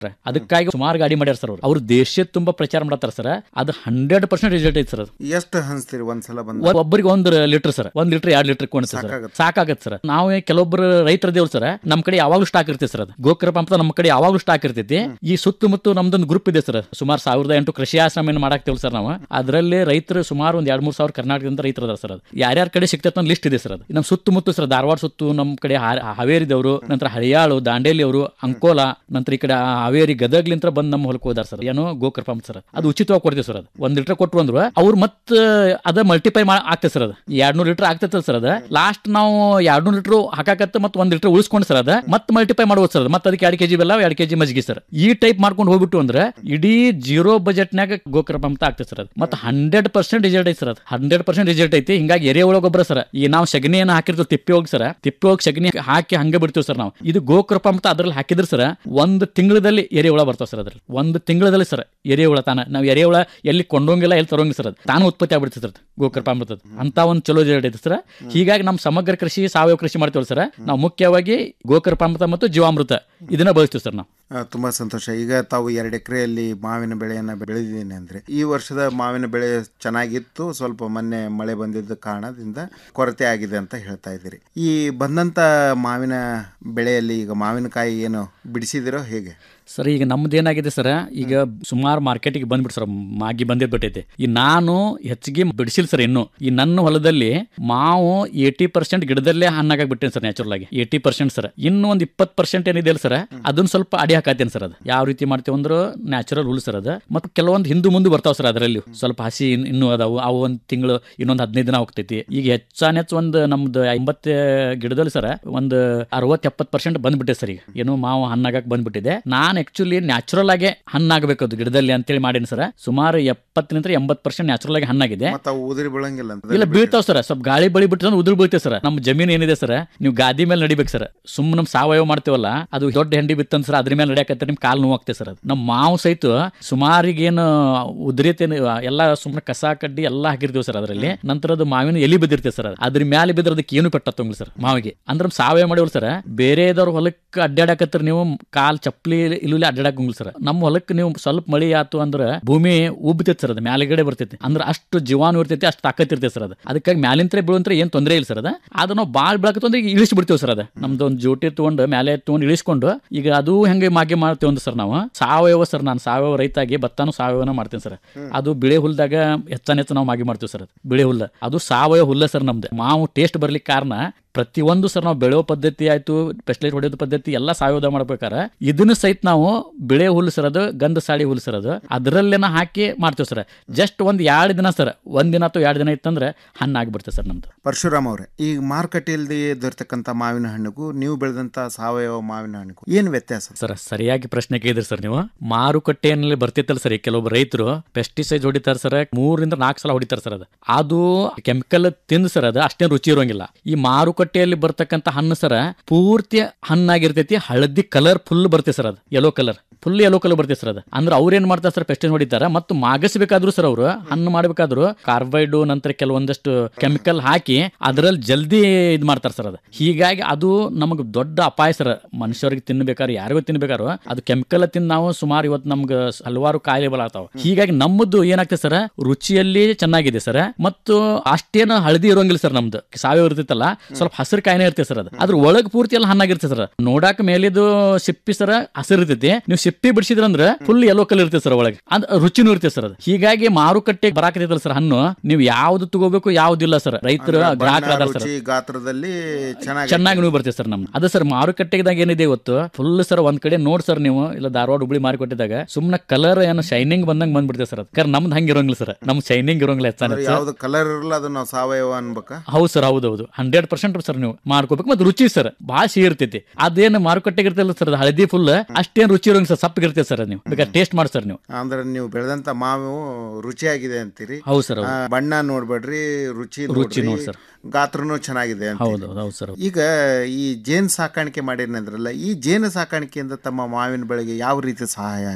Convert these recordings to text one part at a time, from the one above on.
ಅದಕ್ಕಾಗಿ ಸುಮಾರು ಗಾಡಿ ಮಾಡ್ಯಾರ ಸರ್ ಅವ್ರು ಅವ್ರು ದೇಶ ತುಂಬಾ ಪ್ರಚಾರ ಮಾಡತ್ತಾರ ಸರ್ ಅದು ಹಂಡ್ರೆಡ್ ಪರ್ಸೆಂಟ್ ರಿಸಲ್ಟ್ ಐತಿ ಸರ್ ಅದು ಎಷ್ಟು ಹಂಚ್ತೀರಿ ಒಂದ್ಸಲ ಬಂದ ಒ- ಒಬ್ಬರಿಗೆ ಒಂದು ಲೀಟರ್ ಸರ್ ಒಂದ್ ಲೀಟರ್ ಎರಡ್ ಲೀಟರ್ ಕೊಡ್ತೀವಿ ಸರ್ ಸಾಕಾಗತ್ತೆ. ಸಾಕಾಗತ್ತೆ ಸರ್ ನಾವು ಕೆಲವೊಬ್ರು ರೈತರ ದೇವ್ರು ಸರ್ ನಮ್ ಕಡೆ ಯಾವಾಗ್ಲೂ ಸ್ಟಾಕ್ ಇರ್ತೈತೆ ಸರ್ ಅದು ಗೋಕರ ಪಂಪ್ ನಮ್ಮ ಕಡೆ ಯಾವಾಗ್ಲೂ ಸ್ಟಾಕ್ ಇರ್ತೈತಿ ಈ ಸುತ್ತಮುತ್ತ ನಮ್ದೊಂದು ಗ್ರೂಪ್ ಇದೆ ಸರ್ ಸುಮಾರು ಸಾವಿರದ ಎಂಟು ಕೃಷಿ ಆಶ್ರಮ ಮಾಡಾಕ್ತೇವ್ ಸರ್ ನಾವು ಅದರಲ್ಲಿ ರೈತರು ಸುಮಾರು ಒಂದ್ ಎರಡ್ ಮೂರ್ ಸಾವಿರ ಕರ್ನಾಟಕದಿಂದ ರೈತರು ಅದಾರ ಸರ್ ಅದು ಯಾರ್ಯಾರ ಕಡೆ ಸಿಗ್ತೈತೆ ಒಂದು ಲಿಸ್ಟ್ ಇದೆ ಸರ್ ಅದು ನಮ್ಮ ಸುತ್ತಮುತ್ತ ಸರ್ ಧಾರವಾಡ ಸುತ್ತು ನಮ್ಮ ಕಡೆ ಹಾ- ಹಾವೇರಿದವರು ನಂತರ ಹರಿಯಾಳು ದಾಂಡೇಲಿ ಅವರು ಅಂಕೋಲಾ ನಂತರ ಈ ಕಡೆ ಆ ಹಾವೇರಿ ಗದಗ್ಲಿಂತ್ರ ಬಂದ್ ನಮ್ಮ ಹೊಲಕ್ಕೆ ಹೋದಾರ ಸರ್ ಏನೋ ಗೋಕರ್ ಪಂಪ್ ಸರ್ ಅದು ಉಚಿತವಾಗಿ ಕೊಡ್ತೀವಿ ಸರ್ ಅದು ಒಂದ್ ಲೀಟರ್ ಕೊಟ್ರು ಅಂದ್ರು ಅವ್ರು ಮತ್ತೆ ಅದ ಮಲ್ಟಿಪೈ ಆಗ್ತದೆ ಸರ್ ಅದು ಎರಡ್ನೂರು ಲೀಟರ್ ಆಗ್ತೈತೆ ಸರ್ ಅದ ಲಾಸ್ಟ್ ನಾವು ಎರಡ್ನೂರು ಲೀಟರ್ ಹಾಕಾಕತ್ತ ಮತ್ತೆ ಒಂದ್ ಲೀಟರ್ ಉಳಿಸ್ಕೊಂಡು ಸರ್ ಅದ ಮತ್ತೆ ಮಲ್ಟಿಪೈ ಮಾಡ್ಬೋದು ಸರ್ ಮತ್ತೆ ಅದಕ್ಕೆ ಎರಡು ಕೆಜಿ ಬೆಲ್ಲ ಎರಡು ಕೆಜಿ ಮಜ್ಜಿಗೆ ಸರ್ ಈ ಟೈಪ್ ಮಾಡ್ಕೊಂಡು ಹೋಗ್ಬಿಟ್ಟು ಅಂದ್ರೆ ಇಡೀ ಜೀರೋ ಬಜೆಟ್ನಾಗ ಗೋಕರ ಪಂಪ್ ಆಗ್ತದೆ ಸರ್ ಅದು ಮತ್ತೆ ಹಂಡ್ರೆಡ್ ಪರ್ಸೆಂಟ್ ರಿಸಲ್ಟ್ ಐತಿ ಸರ್ ಅದು ಹಂಡ್ರೆಡ್ ಪರ್ಸೆಂಟ್ ರಿಸಲ್ಟ್ ಐತಿ ಹಿಂಗಾಗಿ ಎರೆಹುಳ ಗೊಬ್ಬರ ಸರ್ ಈ ನಾವು ಸಗಣಿ ಏನ ಹಾಕಿರ್ತೀವಿ ತಿಪ್ಪಿ ಹೋಗಿ ಸರ್ ತಿಪ್ಪಿ ಹೋಗಿ ಸಗಣಿ ಹಾಕಿ ಹಂಗೆ ಬಿಡ್ತೀವಿ ಸರ್ ನಾವು ಇದು ಗೋಕರ ಪಂಪ್ ಅದ್ರಲ್ಲಿ ಹಾಕಿದ್ರೆ ಸರ್ ಒಂದು ತಿಂಗಳಲ್ಲಿ ಎರೆಹುಳ ಬರ್ತಾವ ಸರ್ ಅದ್ರಲ್ಲಿ ಒಂದು ತಿಂಗಳಲ್ಲಿ ಸರ್ ಎರೆಹುಳ ತಾನ ನಾವು ಎರೆಹುಳ ಎಲ್ಲಿ ಕೊಂಡೋಂಗಿಲ್ಲ ಎಲ್ಲಿ ತರೋಂಗಿಲ್ಲ ಸರ್ ಅದು ತಾನು ಉತ್ಪತ್ತಿ ಆಗ್ಬಿಡ್ತದೆ ಸರ್ ಗೋಕರ್ ಪಾಂಬ್ ಅದು ಅಂತ ಒಂದು ಚಲೋ ರಿಸಲ್ಟ್ ಐತೆ ಸರ್ ಹೀಗಾಗಿ ನಮ್ಮ ಸಮಗ್ರ ಕೃಷಿ ಸಾವಯವ ಕೃಷಿ ಮಾಡ್ತೀವಲ್ಲ ಸರ್ ನಾವು ಮುಖ್ಯವಾಗಿ ಗೋಕರ್ ಪಾಮೃತ ಮತ್ತು ಜೀವಾಮೃತ ಇದನ್ನ ಬಳಸ್ತೀವಿ ಸರ್ ನಾವು ಆ, ತುಂಬಾ ಸಂತೋಷ ಈಗ ತಾವು ಎರಡು ಎಕರೆಯಲ್ಲಿ ಮಾವಿನ ಬೆಳೆಯನ್ನ ಬೆಳೆದಿದ್ದೀನಿ ಅಂದ್ರೆ ಈ ವರ್ಷದ ಮಾವಿನ ಬೆಳೆ ಚೆನ್ನಾಗಿತ್ತು ಸ್ವಲ್ಪ ಮೊನ್ನೆ ಮಳೆ ಬಂದಿದ್ದ ಕಾರಣದಿಂದ ಕೊರತೆ ಆಗಿದೆ ಅಂತ ಹೇಳ್ತಾ ಇದ್ದೀರಿ ಈ ಬಂದಂತ ಮಾವಿನ ಬೆಳೆಯಲ್ಲಿ ಈಗ ಮಾವಿನಕಾಯಿ ಏನು ಬಿಡಿಸಿದಿರೋ ಹೇಗೆ ಸರ್ ಈಗ ನಮ್ದು ಏನಾಗಿದೆ ಸರ್ ಈಗ ಸುಮಾರು ಮಾರ್ಕೆಟಿಗೆ ಬಂದ್ಬಿಟ್ಟು ಸರ್ ಮಾಗಿ ಬಂದಿರ್ಬಿಟ್ಟೈತೆ ಈ ನಾನು ಹೆಚ್ಚಿಗೆ ಬಿಡಿಸಿಲ್ಲ ಸರ್ ಇನ್ನು ಈ ನನ್ನ ಹೊಲದಲ್ಲಿ ಮಾವು ಏಯ್ಟಿ ಪರ್ಸೆಂಟ್ ಗಿಡದಲ್ಲೇ ಹಣ್ಣಾಗಿ ಬಿಟ್ಟೇನೆ ಸರ್ ನ್ಯಾಚುರಲ್ ಆಗಿ ಏಯ್ಟಿ ಪರ್ಸೆಂಟ್ ಸರ್ ಇನ್ನು ಒಂದು ಇಪ್ಪತ್ತು ಪರ್ಸೆಂಟ್ ಏನಿದೆ ಸರ್ ಅದನ್ನ ಸ್ವಲ್ಪ ಅಡಿ ಹಾಕತ್ತೇನೆ ಸರ್ ಅದು ಯಾವ ರೀತಿ ಮಾಡ್ತೀವಿ ಅಂದ್ರೆ ನ್ಯಾಚುರಲ್ ಹುಲ್ ಸರ್ ಅದು ಮತ್ತು ಕೆಲವೊಂದು ಹಿಂದು ಮುಂದೆ ಬರ್ತಾವ ಸರ್ ಅದರಲ್ಲಿ ಸ್ವಲ್ಪ ಹಸಿ ಇನ್- ಇನ್ನೂ ಅದಾವು ಅವು ಒಂದು ತಿಂಗಳು ಇನ್ನೊಂದು ಹದಿನೈದು ದಿನ ಹೋಗ್ತೈತಿ ಈಗ ಹೆಚ್ಚಾನ ಹೆಚ್ಚು ಒಂದು ನಮ್ದು ಎಂಬತ್ತು ಗಿಡದಲ್ಲಿ ಸರ್ ಒಂದು ಅರವತ್ತು ಎಪ್ಪತ್ತು ಪರ್ಸೆಂಟ್ ಬಂದ್ಬಿಟ್ಟೆ ಸರ್ ಈಗ ಏನು ಮಾವು ಹಣ್ಣಾಗಕ್ ಬಂದ್ಬಿಟ್ಟಿದೆ ನಾನು ಆಕ್ಚುಲಿ ನ್ಯಾಚುರಲ್ ಆಗಿ ಹಣ್ಣಾಗಬೇಕು ಅದು ಗಿಡದಲ್ಲಿ ಅಂತೇಳಿ ಮಾಡೀನಿ ಸರ್ ಸುಮಾರು ಎಪ್ಪತ್ತರಿಂದ ಎಂಬತ್ತು ಪರ್ಸೆಂಟ್ ನ್ಯಾಚುರಲ್ ಆಗಿ ಹಣ್ಣಾಗಿದೆ ಮತ್ತೆ ಅವು ಉದುರಿ ಬೀಳಂಗಿಲ್ಲ ಅಂತ ಇಲ್ಲ ಬೀಳ್ತಾವ್ ಸರ್ ಸ್ವಲ್ಪ ಗಾಳಿ ಬಳಿ ಬಿಟ್ಟು ಉದುರು ಬೀಳ್ತೇವೆ ಸರ್ ನಮ್ಮ ಜಮೀನ್ ಏನಿದೆ ಸರ್ ನೀವು ಗಾದಿ ಮೇಲೆ ನಡಿಬೇಕು ಸರ್ ಸುಮ್ಮನೆ ನಮ್ ಸಾವಯವ ಮಾಡ್ತೇವಲ್ಲ ಅದು ದೊಡ್ಡ ಹೆಂಡಿ ಬಿತ್ತಂದ್ ಸರ್ ಅದ್ರ ಮೇಲೆ ನಡಿಯಾಕತ್ತೆ ನಿಮ್ ಕಾಲು ನೋವಾಗ್ತದೆ ಸರ್ ಅದು ನಮ್ಮ ಮಾವು ಸಹಿತ ಸುಮಾರಿಗೇನು ಉದುರಿತೇನೆ ಎಲ್ಲ ಸುಮ್ಮನೆ ಕಸ ಕಡ್ಡಿ ಎಲ್ಲ ಹಾಕಿರ್ತೀವಿ ಸರ್ ಅದರಲ್ಲಿ ನಂತರ ಅದು ಮಾವಿನ ಎಲಿ ಬಿದ್ದಿರ್ತೇವೆ ಸರ್ ಅದು. ಅದ್ರ ಮೇಲೆ ಬಿದ್ರೆ ಅದಕ್ಕೆ ಏನು ಪೆಟ್ಟತ್ತಂಗಿಲ್ಲ ಸರ್ ಮಾವಿಗೆ ಅಂದ್ರೆ ನಮ್ ಸಾವಯವ ಮಾಡಿವಲ್ಲ ಸರ್ ಬೇರೆದವ್ರ ಹೊಲಕ್ಕೆ ಅಡ್ಡಾಡಕತ್ರ ನೀವು ಕಾಲ್ ಚಪ್ಪಲಿ ಇಲ್ಲುಲಿ ಅಡ್ಡಾಡಕಂಗಿಲ್ಲ ಸರ್ ನಮ್ಮ ಹೊಲಕ್ಕೆ ನೀವು ಸ್ವಲ್ಪ ಮಳಿ ಆತು ಅಂದ್ರೆ ಭೂಮಿ ಉಬ್ತೈತೆ ಸರ್ ಅದು ಮ್ಯಾಲಗಡೆ ಬರ್ತೈತಿ ಅಂದ್ರೆ ಅಷ್ಟು ಜೀವಾಣು ಇರ್ತೈತಿ ಅಷ್ಟು ತಾಕತ್ ಇರ್ತೈತೆ ಸರ್ ಅದು ಅದಕ್ಕಾಗಿ ಮ್ಯಾಲಿಂತ್ರ ಬೀಳುವಂತ್ರ ಏನ್ ತೊಂದರೆ ಇಲ್ಲ ಸರ್ ಅದು ಅದು ನಾವು ಬಾಳ್ ಬೆಳಕತ್ತು ಅಂದ್ರೆ ಇಳಿಸಿ ಬಿಡ್ತೀವಿ ಸರ್ ಅದು ನಮ್ದು ಒಂದು ಜೋಟಿ ತಗೊಂಡು ಮೇಲೆ ತಗೊಂಡು ಇಳಿಸ್ಕೊಂಡು ಈಗ ಅದು ಹೆಂಗೆ ಮಾಗೆ ಮಾಡ್ತೇವೆ ಅಂದ್ರೆ ಸರ್ ನಾವು ಸಾವಯವ ಸರ್ ನಾನು ಸಾವಯವ ರೈತಾಗಿ ಭತ್ತನೂ ಸಾವಯವನ ಮಾಡ್ತೀನಿ ಸರ್ ಅದು ಬಿಳೆ ಹುಲ್ದಾಗ ಹೆಚ್ಚಾನ ಹೆಚ್ಚು ನಾವು ಮಾಗಿ ಮಾಡ್ತೀವಿ ಸರ್ ಅದು ಬಿಳೆ ಹುಲ್ಲ ಅದು ಸಾವಯವ ಹುಲ್ಲ ಸರ್ ನಮ್ದು ಮಾವು ಟೇಸ್ಟ್ ಬರ್ಲಿಕ್ಕೆ ಕಾರಣ ಪ್ರತಿಯೊಂದು ಸರ್ ನಾವು ಬೆಳೆಯೋ ಪದ್ಧತಿ ಆಯ್ತು ಪೆಸ್ಟಿಲೈಟ್ ಹೊಡೆಯೋದು ಪದ್ಧತಿ ಎಲ್ಲ ಸಾವಯವ ಮಾಡ್ಬೇಕಾರ ಇದನ್ನು ಸಹಿತ ನಾವು ಬಿಳೆ ಹುಲ್ಲು ಸರ್ ಅದು ಗಂಧ ಸಾಳಿ ಹುಲ್ಲು ಸರ್ ಅದು ಅದರಲ್ಲೇನ ಹಾಕಿ ಮಾಡ್ತೀವಿ ಸರ್ ಜಸ್ಟ್ ಒಂದ್ ಎರಡು ದಿನ ಸರ್ ಒಂದ್ ದಿನ ಅಥವಾ ಎರಡು ದಿನ ಇತ್ತಂದ್ರೆ ಹಣ್ಣು ಆಗಿಬಿಡ್ತದೆ ಸರ್ ನಮ್ದು ಪರಶುರಾಮ್ ಅವರೇ ಈಗ ಮಾರುಕಟ್ಟೆಯಲ್ಲಿ ದೊರೆತಕ್ಕಂಥ ಮಾವಿನ ಹಣ್ಣಿಗೂ ನೀವು ಬೆಳೆದಂತ ಸಾವಯವ ಮಾವಿನ ಹಣ್ಣಿಗೂ ಏನು ವ್ಯತ್ಯಾಸ ಸರ್ ಸರಿಯಾಗಿ ಪ್ರಶ್ನೆ ಕೇಳಿದ್ರಿ ಸರ್ ನೀವು ಮಾರುಕಟ್ಟೆಯಲ್ಲಿ ಬರ್ತಿತ್ತಲ್ಲ ಸರ್ ಈ ಕೆಲವೊಬ್ಬ ರೈತರು ಪೆಸ್ಟಿಸೈಡ್ ಹೊಡಿತಾರ ಸರ್ ಮೂರಿಂದ ನಾಲ್ಕು ಸಲ ಹೊಡಿತಾರ ಸರ್ ಅದು ಅದು ಕೆಮಿಕಲ್ ತಿಂದು ಸರ್ ಅದು ಅಷ್ಟೇನು ರುಚಿ ಇರೋಂಗಿಲ್ಲ ಈ ಮಾರುಕಟ್ಟೆಯಲ್ಲಿ ಬರ್ತಕ್ಕಂಥ ಹಣ್ಣು ಸರ್ ಪೂರ್ತಿ ಹಣ್ಣಾಗಿರ್ತೈತಿ ಹಳದಿ ಕಲರ್ ಫುಲ್ ಬರ್ತೈತೆ ಸರ್ ಅದು yellow colour full yellow colour ಬರ್ತೈತೆ ಸರ್ ಅದು ಅಂದ್ರೆ ಅವ್ರು ಏನ್ ಮಾಡ್ತಾರೆ ಸರ್ ಪೆಸ್ಟಿಸೈಡ್ ಹೊಡಿತಾರ ಮತ್ತು ಮಾಗಿಸ್ಬೇಕಾದ್ರು ಸರ್ ಅವರು ಹಣ್ಣು ಮಾಡಬೇಕಾದ್ರು ಕಾರ್ಬೈಡ್ ನಂತರ ಕೆಲವೊಂದಷ್ಟು ಕೆಮಿಕಲ್ ಹಾಕಿ ಅದರಲ್ಲಿ ಜಲ್ದಿ ಇದು ಮಾಡ್ತಾರೆ ಸರ್ ಅದು ಹೀಗಾಗಿ ಅದು ನಮಗೆ ದೊಡ್ಡ ಅಪಾಯ ಸರ್ ಮನುಷ್ಯರಿಗೆ ತಿನ್ಬೇಕಾದ್ರೆ ಯಾರಿಗೂ ತಿನ್ಬೇಕಾದ್ರು ಅದು ಕೆಮಿಕಲ್ ತಿಂದು ನಾವು ಸುಮಾರು ಇವತ್ತು ನಮ್ಗೆ ಹಲವಾರು ಕಾಯಿಲೆ ಬಲಾಗ್ತಾವ ಹೀಗಾಗಿ ನಮ್ಮದು ಏನಾಗ್ತದೆ ಸರ್ ರುಚಿಯಲ್ಲಿ ಚೆನ್ನಾಗಿದೆ ಸರ್ ಮತ್ತು ಅಷ್ಟೇನು ಹಳದಿ ಇರೋಂಗಿಲ್ಲ ಸರ್ ನಮ್ದು ಸಾವಯವ ಇರ್ತೈತಲ್ಲ ಸ್ವಲ್ಪ ಹಸಿರು ಕಾಯಿನೆ ಇರ್ತೈತೆ ಸರ್ ಅದು ಅದ್ರ ಒಳಗ್ ಪೂರ್ತಿ ಎಲ್ಲ ಹಣ್ಣಾಗಿರ್ತದೆ ಸರ್ ನೋಡಾಕ ಮೇಲಿದು ಸಿಪ್ಪಿ ಸರ್ ಹಸಿರು ಇರ್ತೈತಿ ನೀವು ಸಿಪ್ಪಿ ಬಿಡಿಸಿದ್ರಂದ್ರೆ ಫುಲ್ ಯೆಲ್ಲೋ ಕಲರ್ ಇರ್ತೈತೆ ಸರ್ ಒಳಗೆ ಅದ್ ರುಚಿನೂ ಇರ್ತೈತೆ ಸರ್ ಅದು ಹೀಗಾಗಿ ಮಾರುಕಟ್ಟೆಗೆ ಬರಾಕತ್ತೈತಲ್ಲ ಸರ್ ಹಣ್ಣು ನೀವು ಯಾವ್ದು ತಗೋಬೇಕು ಯಾವ್ದಿಲ್ಲ ಸರ್ ರೈತರು ಗ್ರಾಹಕರು ಅದಾರ ಸರ್ ರುಚಿ ಗಾತ್ರದಲ್ಲಿ ಚೆನ್ನಾಗಿ ಚೆನ್ನಾಗಿ ನೀವು ಬರ್ತೀವಿ ಸರ್ ನಮ್ದು ಅದೇ ಸರ್ ಮಾರುಕಟ್ಟೆದಾಗ ಏನಿದೆ ಇವತ್ತು ಫುಲ್ ಸರ್ ಒಂದ್ ಕಡೆ ನೋಡ್ ಸರ್ ನೀವು ಇಲ್ಲ ಧಾರವಾಡ ಹುಬ್ಳಿ ಮಾರುಕಟ್ಟೆದಾಗ ಸುಮ್ನೆ ಕಲರ್ ಏನು ಶೈನಿಂಗ್ ಬಂದಂಗ್ ಬಂದ್ಬಿಡ್ತೇವೆ ಸರ್ ಅದು ಕಾರಣ ನಮ್ದು ಹಂಗೆ ಇರೋಂಗಿಲ್ಲ ಸರ್ ನಮ್ ಶೈನಿಂಗ್ ಇರೋಂಗಿಲ್ಲ ಹೆಚ್ಚಾನ ಅಂದ್ರೆ ಯಾವ್ದು ಕಲರ್ ಇರಲ್ಲ ಅದು ನಾವು ಸಾವಯವ ಅನ್ಬೇಕಾ ಹೌದು ಸರ್ ಹೌದು ಹೌದು ಹಂಡ್ರೆಡ್ ಪರ್ಸೆಂಟ್ ಸರ್ ನೀವು ಮಾಡ್ಕೋಬೇಕು ಮತ್ತೆ ರುಚಿ ಸರ್ ಭಾಳ ಸಿಹಿ ಇರ್ತೈತಿ ಅದೇನು ಮಾರುಕಟ್ಟೆಗೆ ಇರ್ತಲ್ಲ ಸರ್ ಅದು ಹಳದಿ ಫುಲ್ ಅಷ್ಟೇನು ರುಚಿ ಇರೋಂಗ್ ಸರ್ ಸಪ್ಪಗೆ ಇರ್ತೈತೆ ಸರ್ ಅದು ನೀವು ಬೇಕಾದ್ರೆ ಟೇಸ್ಟ್ ಮಾಡಿ ಸರ್ ನೀವು ಅಂದ್ರೆ ನೀವು ಬೆಳೆದಂತ ಮಾವು ರುಚಿಯಾಗಿದೆ ಅಂತೀರಿ ಹೌದು ಸರ್ ಆ, ಬಣ್ಣ ನೋಡ್ಬೇಡ್ರಿ ರುಚಿ ರುಚಿ ನೋಡ್ರಿ, ನೋಡಿ ಸರ್. ಗಾತ್ರನೂ ಚೆನ್ನಾಗಿದೆ ಅಂತ ಹೌದು ಹೌದು ಹೌದು ಸರ್ ಈಗ ಈ ಜೇನು ಸಾಕಾಣಿಕೆ ಮಾಡಿದ್ನಂದ್ರಲ್ಲ ಈ ಜೇನು ಸಾಕಾಣಿಕೆಯಿಂದ ತಮ್ಮ ಮಾವಿನ ಬೆಳೆಗೆ ಯಾವ ರೀತಿ ಸಹಾಯ ಆಯ್ತು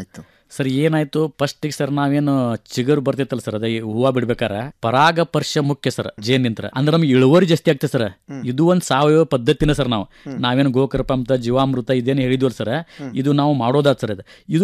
ಸರ್ ಏನಾಯ್ತು ಫಸ್ಟ್ ಸರ್ ನಾವೇನು ಚಿಗರ್ ಬರ್ತೈತಲ್ಲ ಸರ್ ಅದೇ ಹೂವ ಬಿಡ್ಬೇಕಾರ ಪರಾಗ ಪರ್ಶ ಮುಖ್ಯ ಸರ್ ಜೇನ್ ನಿಂತ್ರ ಅಂದ್ರೆ ನಮ್ಗೆ ಇಳುವರಿ ಜಾಸ್ತಿ ಆಗ್ತದೆ ಸರ್ ಇದು ಒಂದ್ ಸಾವಯವ ಪದ್ಧತಿನ ಸರ್ ನಾವು ನಾವೇನು ಗೋಕೃಪ ಅಂತ ಜೀವಾಮೃತ ಇದೇನು ಹೇಳಿದ್ವಲ್ಲ ಸರ್ ಇದು ನಾವು ಮಾಡೋದಾತ್ ಸರ್ ಇದು ಇದು